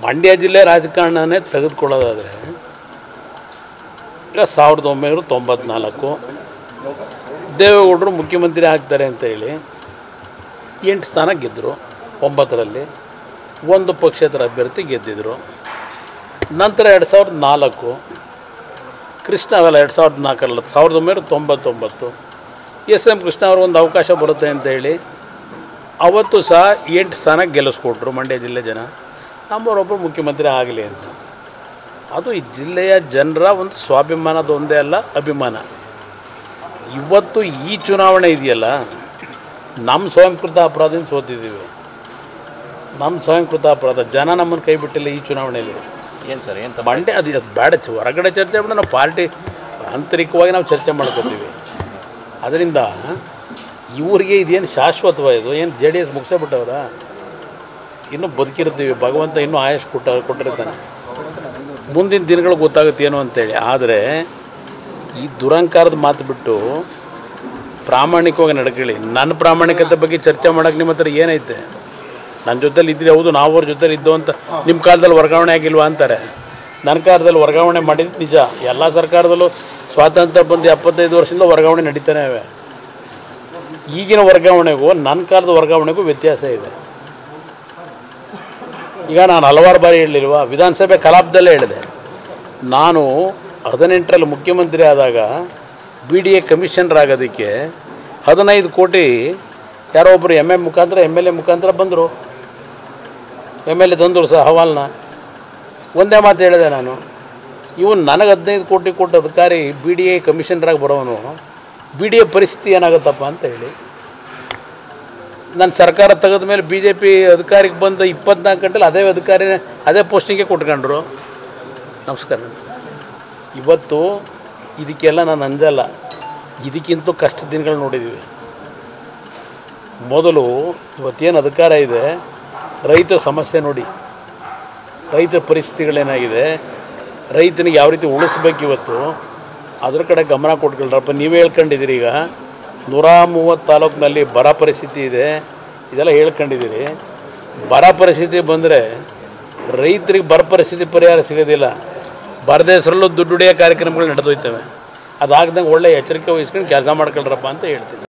ಮಂಡ್ಯ ಜಿಲ್ಲೆ ರಾಜಕಾರಣನೇ ತೆಗೆದುಕೊಳ್ಳೋದಾದರೆ ಈಗ ಸಾವಿರದ ಒಂಬೈನೂರ ತೊಂಬತ್ನಾಲ್ಕು ದೇವೇಗೌಡರು ಮುಖ್ಯಮಂತ್ರಿ ಆಗ್ತಾರೆ ಅಂತ ಹೇಳಿ ಎಂಟು ಸ್ಥಾನ ಗೆದ್ದರು ಒಂಬತ್ತರಲ್ಲಿ ಒಂದು ಪಕ್ಷೇತರ ಅಭ್ಯರ್ಥಿ ಗೆದ್ದಿದ್ರು ನಂತರ ಎರಡು ಸಾವಿರದ ನಾಲ್ಕು ಕೃಷ್ಣ ಅವೆಲ್ಲ ಎರಡು ಸಾವಿರದ ನಾಲ್ಕರಲ್ಲಿ ಸಾವಿರದ ಒಂಬೈನೂರ ತೊಂಬತ್ತೊಂಬತ್ತು ಎಸ್ ಎಂ ಕೃಷ್ಣ ಅವ್ರಿಗೆ ಒಂದು ಅವಕಾಶ ಬರುತ್ತೆ ಅಂತ ಹೇಳಿ ಅವತ್ತು ಸಹ ಎಂಟು ಸ್ಥಾನ ಗೆಲ್ಲಿಸ್ಕೊಟ್ರು ಮಂಡ್ಯ ಜಿಲ್ಲೆ ಜನ ನಮ್ಮವರೊಬ್ಬರು ಮುಖ್ಯಮಂತ್ರಿ ಆಗಲಿ ಅಂತ ಅದು ಈ ಜಿಲ್ಲೆಯ ಜನರ ಒಂದು ಸ್ವಾಭಿಮಾನದ ಒಂದೇ ಅಲ್ಲ ಅಭಿಮಾನ ಇವತ್ತು ಈ ಚುನಾವಣೆ ಇದೆಯಲ್ಲ ನಮ್ಮ ಸ್ವಯಂಕೃತ ಅಪರಾಧದಿಂದ ಸೋತಿದ್ದೀವಿ ನಮ್ಮ ಸ್ವಯಂಕೃತ ಅಪರಾಧ ಜನ ನಮ್ಮನ್ನು ಕೈ ಬಿಟ್ಟಿಲ್ಲ ಈ ಚುನಾವಣೆಯಲ್ಲಿ ಏನು ಸರ್ ಏನು ಮಂಡ್ಯ ಅದು ಅದು ಬೇಡ ಚ- ಹೊರಗಡೆ ಚರ್ಚೆ ಬಿಟ್ಟು ನಾವು ಪಾರ್ಟಿ ಆಂತರಿಕವಾಗಿ ನಾವು ಚರ್ಚೆ ಮಾಡ್ಕೋತೀವಿ ಅದರಿಂದ ಇವರಿಗೆ ಇದೇನು ಶಾಶ್ವತವ ಇದು ಏನು ಜೆ ಡಿ ಎಸ್ ಮುಗಿಸಬಿಟ್ಟವ್ರ ಇನ್ನೂ ಬದುಕಿರ್ತೀವಿ ಭಗವಂತ ಇನ್ನೂ ಆಯುಷ್ ಕೊಟ್ಟ ಕೊಟ್ಟಿರ್ತಾನೆ ಮುಂದಿನ ದಿನಗಳು ಗೊತ್ತಾಗುತ್ತೆ ಏನು ಅಂತೇಳಿ ಆದರೆ ಈ ದುರಂಕಾರದ ಮಾತು ಬಿಟ್ಟು ಪ್ರಾಮಾಣಿಕವಾಗಿ ನಡ್ಕೊಳ್ಳಿ ನನ್ನ ಪ್ರಾಮಾಣಿಕತೆ ಬಗ್ಗೆ ಚರ್ಚೆ ಮಾಡೋಕ್ಕೆ ನಿಮ್ಮ ಹತ್ರ ಏನೈತೆ ನನ್ನ ಜೊತೆಲಿ ಇದ್ರಿ ಹೌದು ನಾವು ಅವ್ರ ಜೊತೆಲಿ ಇದ್ದು ಅಂತ ನಿಮ್ಮ ಕಾಲದಲ್ಲಿ ವರ್ಗಾವಣೆ ಆಗಿಲ್ವಾ ಅಂತಾರೆ ನನ್ನ ಕಾಲದಲ್ಲಿ ವರ್ಗಾವಣೆ ಮಾಡಿದ್ದು ನಿಜ ಎಲ್ಲ ಸರ್ಕಾರದಲ್ಲೂ ಸ್ವಾತಂತ್ರ್ಯ ಬಂದು ಎಪ್ಪತ್ತೈದು ವರ್ಷದಿಂದ ವರ್ಗಾವಣೆ ನಡೀತಾನೆ ಇವೆ ಈಗಿನ ವರ್ಗಾವಣೆಗೂ ನನ್ನ ಕಾಲದ ವರ್ಗಾವಣೆಗೂ ವ್ಯತ್ಯಾಸ ಇದೆ ಈಗ ನಾನು ಹಲವಾರು ಬಾರಿ ಹೇಳಲಿಲ್ವಾ ವಿಧಾನಸಭೆ ಕಲಾಪದಲ್ಲೇ ಹೇಳಿದೆ ನಾನು ಹದಿನೆಂಟರಲ್ಲಿ ಮುಖ್ಯಮಂತ್ರಿ ಆದಾಗ ಬಿ ಡಿ ಎ ಕಮಿಷನರ್ ಆಗೋದಕ್ಕೆ ಹದಿನೈದು ಕೋಟಿ ಯಾರೋ ಒಬ್ಬರು ಎಮ್ ಎಮ್ ಮುಖಾಂತರ ಎಮ್ ಎಲ್ ಎ ಮುಖಾಂತರ ಬಂದರು ಎಮ್ ಎಲ್ ಎ ತಂದರು ಸಹ ಹವಾಲ್ನ ಒಂದೇ ಮಾತು ಹೇಳಿದೆ ನಾನು ಇವನು ನನಗೆ ಹದಿನೈದು ಕೋಟಿ ಕೊಟ್ಟ ಅಧಿಕಾರಿ ಬಿ ಡಿ ಎ ಕಮಿಷನರಾಗಿ ಬರೋನು ಬಿ ಡಿ ಎ ಪರಿಸ್ಥಿತಿ ಏನಾಗುತ್ತಪ್ಪ ಅಂತ ಹೇಳಿ ನನ್ನ ಸರ್ಕಾರ ತೆಗೆದ ಮೇಲೆ ಬಿ ಜೆ ಪಿ ಅಧಿಕಾರಿಗೆ ಬಂದ ಇಪ್ಪತ್ನಾಲ್ಕು ಗಂಟೆಲಿ ಅದೇ ಅಧಿಕಾರಿನೇ ಅದೇ ಪೋಸ್ಟಿಂಗ್ಗೆ ಕೊಟ್ಕೊಂಡ್ರು ನಮಸ್ಕಾರ ಇವತ್ತು ಇದಕ್ಕೆಲ್ಲ ನಾನು ಅಂಜಲ್ಲ ಇದಕ್ಕಿಂತ ಕಷ್ಟ ದಿನಗಳು ನೋಡಿದ್ದೀವಿ ಮೊದಲು ಇವತ್ತೇನು ಅಧಿಕಾರ ಇದೆ ರೈತ ಸಮಸ್ಯೆ ನೋಡಿ ರೈತರ ಪರಿಸ್ಥಿತಿಗಳೇನಾಗಿದೆ ರೈತನಿಗೆ ಯಾವ ರೀತಿ ಉಳಿಸ್ಬೇಕು ಇವತ್ತು ಅದ್ರ ಕಡೆ ಗಮನ ಕೊಟ್ಕೊಳ್ರಪ್ಪ ನೀವೇ ಹೇಳ್ಕೊಂಡಿದ್ದೀರಿ ಈಗ ನೂರ ಮೂವತ್ತು ತಾಲೂಕಿನಲ್ಲಿ ಬರ ಪರಿಸ್ಥಿತಿ ಇದೆ ಇದೆಲ್ಲ ಹೇಳ್ಕೊಂಡಿದ್ದೀರಿ ಬರ ಪರಿಸ್ಥಿತಿ ಬಂದರೆ ರೈತರಿಗೆ ಬರ ಪರಿಸ್ಥಿತಿ ಪರಿಹಾರ ಸಿಗೋದಿಲ್ಲ ಬರದ ಹೆಸರಲ್ಲೂ ದುಡ್ಡು ಹೊಡೆಯೋ ಕಾರ್ಯಕ್ರಮಗಳು ನಡೆದೋಯ್ತವೆ ಅದಾಗ್ದಂಗೆ ಒಳ್ಳೆ ಎಚ್ಚರಿಕೆ ವಹಿಸ್ಕೊಂಡು ಕೆಲಸ ಮಾಡ್ಕೊಳ್ರಪ್ಪ ಅಂತ ಹೇಳ್ತೀನಿ